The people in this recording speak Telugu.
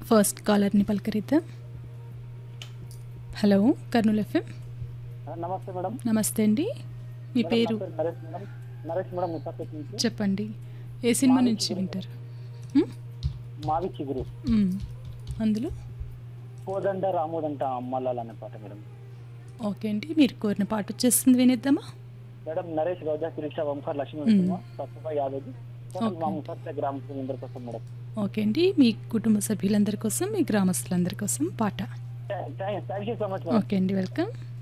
ఫస్ట్ కాలర్ని పలకరిద్దాం హలో కర్నూలు ఎఫ్ఎం నమస్తే మేడం నమస్తే అండి మీ పేరు నా నరేష్ మేడం నరేష్ మేడం ముసాపేట్ నుంచి చెప్పండి ఏ సినిమా నుంచి వింటారు హ్మ్? మావి చిగురు మ్మ్. అందులో కోదండ రాముడంట అమ్మలాల్ అనే పాట మేడం ఓకే అండి మీరు కోరిన పాట వచ్చేస్తుంది వినేద్దామా మేడం నరేష్ గౌజా శిరీష వంకర్ లక్ష్మీ మ్మ్. నరసింహ సత్యభా యాదవ్ ఓకే. మా ముసాపే గ్రామ ప్రజలందరి కోసం మేడం ఓకే అండి మీ కుటుంబ సభ్యులందరి కోసం మీ గ్రామస్తులందరి కోసం పాట thank you so much madam okay అండి వెల్కమ్